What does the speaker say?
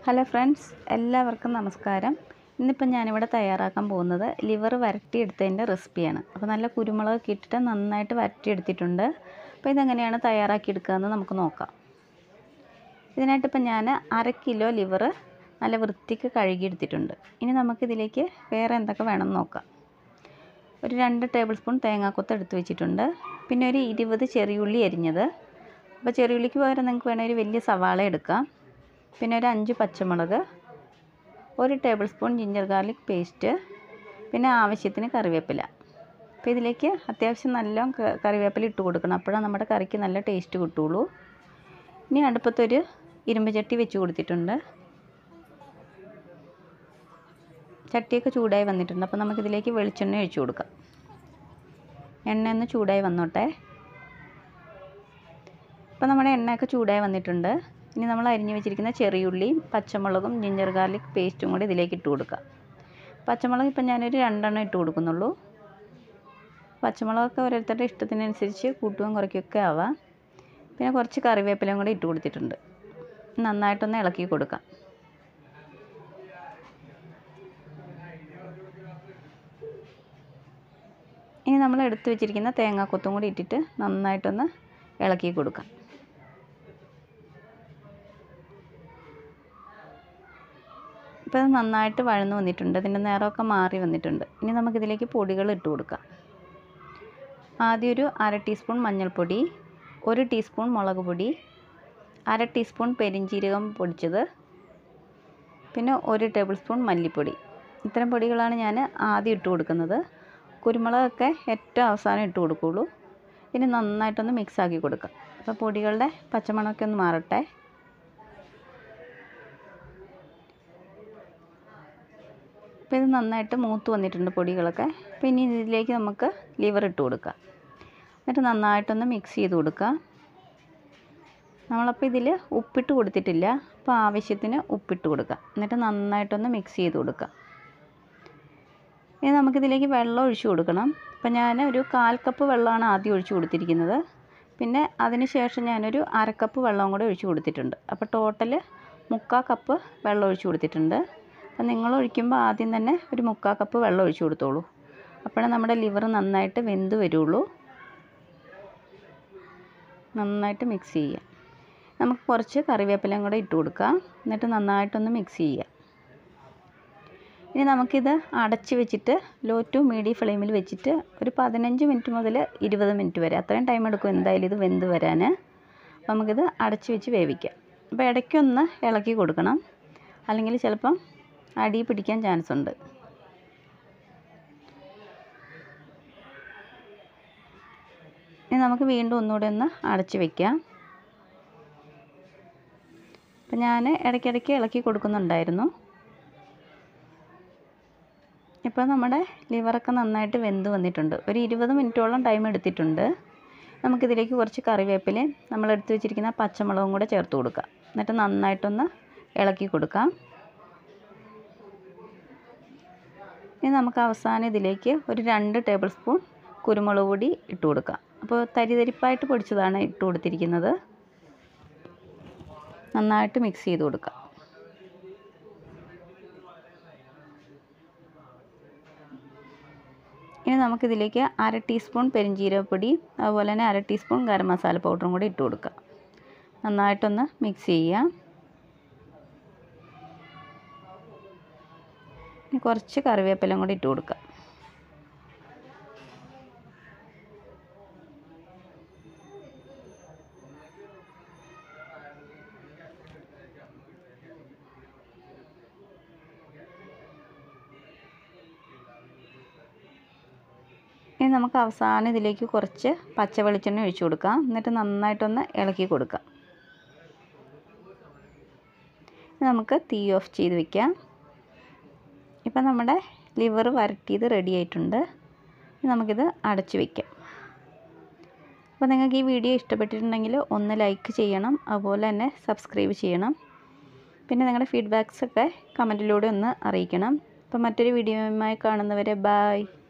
hello friends എല്ലാവർക്കും നമസ്കാരം ഇന്നിപ്പം ഞാനിവിടെ തയ്യാറാക്കാൻ പോകുന്നത് ലിവർ വരട്ടിയെടുത്തതിൻ്റെ റെസിപ്പിയാണ് അപ്പോൾ നല്ല കുരുമുളക് ഇട്ടിട്ട് നന്നായിട്ട് വരട്ടിയെടുത്തിട്ടുണ്ട് അപ്പോൾ ഇതെങ്ങനെയാണ് തയ്യാറാക്കിയെടുക്കുകയെന്ന് നമുക്ക് നോക്കാം ഇതിനായിട്ട് ഇപ്പം ഞാൻ അര കിലോ ലിവർ നല്ല വൃത്തിക്ക് കഴുകിയെടുത്തിട്ടുണ്ട് ഇനി നമുക്കിതിലേക്ക് വേറെ എന്തൊക്കെ വേണമെന്ന് നോക്കാം ഒരു രണ്ട് ടേബിൾ സ്പൂൺ തേങ്ങാക്കൊത്ത് എടുത്ത് വെച്ചിട്ടുണ്ട് പിന്നെ ഒരു ഇരുപത് ചെറിയുള്ളി അരിഞ്ഞത് അപ്പോൾ ചെറിയുള്ളിക്ക് പകരം നിങ്ങൾക്ക് വേണമെങ്കിൽ ഒരു വലിയ സവാള എടുക്കാം പിന്നെ ഒരു അഞ്ച് പച്ചമുളക് ഒരു tablespoon ginger garlic paste പിന്നെ ആവശ്യത്തിന് കറിവേപ്പില അപ്പോൾ ഇതിലേക്ക് അത്യാവശ്യം നല്ല കറിവേപ്പില ഇട്ട് കൊടുക്കണം അപ്പോഴാണ് നമ്മുടെ കറിക്ക് നല്ല ടേസ്റ്റ് കിട്ടുള്ളൂ ഇനി അടുപ്പത്തൊരു ഇരുമ്പ് ചട്ടി വെച്ച് കൊടുത്തിട്ടുണ്ട് ചട്ടിയൊക്കെ ചൂടായി വന്നിട്ടുണ്ട് അപ്പോൾ നമുക്കിതിലേക്ക് വെളിച്ചെണ്ണ ഒഴിച്ചു കൊടുക്കാം എണ്ണ ഒന്ന് ചൂടായി വന്നോട്ടെ ഇപ്പോൾ നമ്മുടെ എണ്ണയൊക്കെ ചൂടായി വന്നിട്ടുണ്ട് ഇനി നമ്മൾ അരിഞ്ഞ് വെച്ചിരിക്കുന്ന ചെറിയുള്ളിയും പച്ചമുളകും ജിഞ്ചർ ഗാർലിക് പേസ്റ്റും കൂടി ഇതിലേക്ക് ഇട്ട് കൊടുക്കുക പച്ചമുളക് ഇപ്പം ഞാനൊരു രണ്ടെണ്ണം ഇട്ട് കൊടുക്കുന്നുള്ളൂ പച്ചമുളകൊക്കെ ഓരോരുത്തരുടെ ഇഷ്ടത്തിനനുസരിച്ച് കൂട്ടുകയും കുറയ്ക്കുകയൊക്കെ ആവാം പിന്നെ കുറച്ച് കറിവേപ്പിലയും കൂടി ഇട്ട് കൊടുത്തിട്ടുണ്ട് നന്നായിട്ടൊന്ന് ഇളക്കി കൊടുക്കാം ഇനി നമ്മൾ എടുത്തു വെച്ചിരിക്കുന്ന തേങ്ങാക്കൊത്തും കൂടി ഇട്ടിട്ട് നന്നായിട്ടൊന്ന് ഇളക്കി കൊടുക്കാം ഇപ്പോൾ ഇത് നന്നായിട്ട് വഴന്നു വന്നിട്ടുണ്ട് ഇതിൻ്റെ നിറമൊക്കെ മാറി വന്നിട്ടുണ്ട് ഇനി നമുക്കിതിലേക്ക് പൊടികൾ ഇട്ട് കൊടുക്കാം ആദ്യം ഒരു അര ടീസ്പൂൺ മഞ്ഞൾപ്പൊടി ഒരു ടീസ്പൂൺ മുളക് പൊടി അര ടീസ്പൂൺ പെരിഞ്ചീരകം പൊടിച്ചത് പിന്നെ ഒരു ടേബിൾ സ്പൂൺ മല്ലിപ്പൊടി ഇത്തരം പൊടികളാണ് ഞാൻ ആദ്യം ഇട്ട് കൊടുക്കുന്നത് കുരുമുളകൊക്കെ ഏറ്റവും അവസാനം ഇട്ട് കൊടുക്കുകയുള്ളൂ ഇനി നന്നായിട്ടൊന്ന് മിക്സ് ആക്കി കൊടുക്കുക അപ്പോൾ പൊടികളുടെ പച്ചമണമൊക്കെ ഒന്ന് മാറട്ടെ അപ്പോൾ ഇത് നന്നായിട്ട് മൂത്ത് വന്നിട്ടുണ്ട് പൊടികളൊക്കെ അപ്പോൾ ഇനി ഇതിലേക്ക് നമുക്ക് ലിവർ ഇട്ട് കൊടുക്കാം എന്നിട്ട് നന്നായിട്ടൊന്ന് മിക്സ് ചെയ്ത് കൊടുക്കുക നമ്മളപ്പോൾ ഇതിൽ ഉപ്പിട്ട് കൊടുത്തിട്ടില്ല അപ്പോൾ ആവശ്യത്തിന് ഉപ്പിട്ട് കൊടുക്കുക എന്നിട്ട് നന്നായിട്ടൊന്ന് മിക്സ് ചെയ്ത് കൊടുക്കുക ഇനി നമുക്കിതിലേക്ക് വെള്ളം ഒഴിച്ചു കൊടുക്കണം അപ്പോൾ ഞാൻ ഒരു കാൽ കപ്പ് വെള്ളമാണ് ആദ്യം ഒഴിച്ചു കൊടുത്തിരിക്കുന്നത് പിന്നെ അതിന് ശേഷം ഞാനൊരു അരക്കപ്പ് വെള്ളവും കൂടെ ഒഴിച്ചു കൊടുത്തിട്ടുണ്ട് അപ്പോൾ ടോട്ടൽ മുക്കാൽ കപ്പ് വെള്ളം ഒഴിച്ചു കൊടുത്തിട്ടുണ്ട് അപ്പോൾ നിങ്ങൾ ഒഴിക്കുമ്പോൾ ആദ്യം തന്നെ ഒരു മുക്കാൽ കപ്പ് വെള്ളം ഒഴിച്ചു കൊടുത്തോളൂ അപ്പോഴേ നമ്മുടെ ലിവർ നന്നായിട്ട് വെന്ത് വരുള്ളൂ നന്നായിട്ട് മിക്സ് ചെയ്യുക നമുക്ക് കുറച്ച് കറിവേപ്പിലയും കൂടെ ഇട്ട് കൊടുക്കാം എന്നിട്ട് നന്നായിട്ടൊന്ന് മിക്സ് ചെയ്യുക ഇനി നമുക്കിത് അടച്ച് വെച്ചിട്ട് ലോ ടു മീഡിയം ഫ്ലെയിമിൽ വെച്ചിട്ട് ഒരു പതിനഞ്ച് മിനിറ്റ് മുതൽ ഇരുപത് മിനിറ്റ് വരെ അത്രയും ടൈം എടുക്കും എന്തായാലും ഇത് വെന്ത് വരാൻ അപ്പോൾ നമുക്കിത് അടച്ച് വെച്ച് വേവിക്കാം അപ്പോൾ ഇടയ്ക്കൊന്ന് ഇളക്കി കൊടുക്കണം അല്ലെങ്കിൽ ചിലപ്പം അടി പിടിക്കാൻ ചാൻസ് ഉണ്ട് ഇനി നമുക്ക് വീണ്ടും ഒന്നുകൂടെ ഒന്ന് അടച്ച് വെക്കാം അപ്പം ഞാൻ ഇടയ്ക്കിടയ്ക്ക് ഇളക്കി കൊടുക്കുന്നുണ്ടായിരുന്നു ഇപ്പോൾ നമ്മുടെ ലിവറൊക്കെ നന്നായിട്ട് വെന്ത് വന്നിട്ടുണ്ട് ഒരു ഇരുപത് മിനിറ്റോളം ടൈം എടുത്തിട്ടുണ്ട് നമുക്കിതിലേക്ക് കുറച്ച് കറിവേപ്പിലയും നമ്മൾ എടുത്ത് വെച്ചിരിക്കുന്ന പച്ചമുളകും കൂടെ ചേർത്ത് കൊടുക്കാം എന്നിട്ട് നന്നായിട്ടൊന്ന് ഇളക്കി കൊടുക്കാം ഇനി നമുക്ക് അവസാനം ഇതിലേക്ക് ഒരു രണ്ട് ടേബിൾ സ്പൂൺ കുരുമുളക് പൊടി ഇട്ട് കൊടുക്കാം അപ്പോൾ തരിതരിപ്പായിട്ട് പൊടിച്ചതാണ് ഇട്ട് കൊടുത്തിരിക്കുന്നത് നന്നായിട്ട് മിക്സ് ചെയ്ത് കൊടുക്കാം ഇനി നമുക്കിതിലേക്ക് അര ടീസ്പൂൺ പെരിഞ്ജീരകപ്പൊടി അതുപോലെ തന്നെ അര ടീസ്പൂൺ ഗരം മസാല പൗഡറും കൂടി ഇട്ട് കൊടുക്കാം നന്നായിട്ടൊന്ന് മിക്സ് ചെയ്യാം ഇനി കുറച്ച് കറിവേപ്പിലയും കൂടി ഇട്ട് കൊടുക്കാം ഇനി നമുക്ക് അവസാനം ഇതിലേക്ക് കുറച്ച് പച്ച വെളിച്ചെണ്ണ ഒഴിച്ചു കൊടുക്കാം എന്നിട്ട് നന്നായിട്ടൊന്ന് ഇളക്കി കൊടുക്കാം നമുക്ക് തീ ഓഫ് ചെയ്ത് വെക്കാം ഇപ്പം നമ്മുടെ ലിവർ വരട്ടിയത് റെഡി ആയിട്ടുണ്ട് നമുക്കിത് അടച്ച് വയ്ക്കാം അപ്പോൾ നിങ്ങൾക്ക് ഈ വീഡിയോ ഇഷ്ടപ്പെട്ടിട്ടുണ്ടെങ്കിൽ ഒന്ന് ലൈക്ക് ചെയ്യണം അതുപോലെ തന്നെ സബ്സ്ക്രൈബ് ചെയ്യണം പിന്നെ നിങ്ങളുടെ ഫീഡ്ബാക്സൊക്കെ കമൻറ്റിലൂടെ ഒന്ന് അറിയിക്കണം അപ്പോൾ മറ്റൊരു വീഡിയോയുമായി കാണുന്നവരെ ബായ്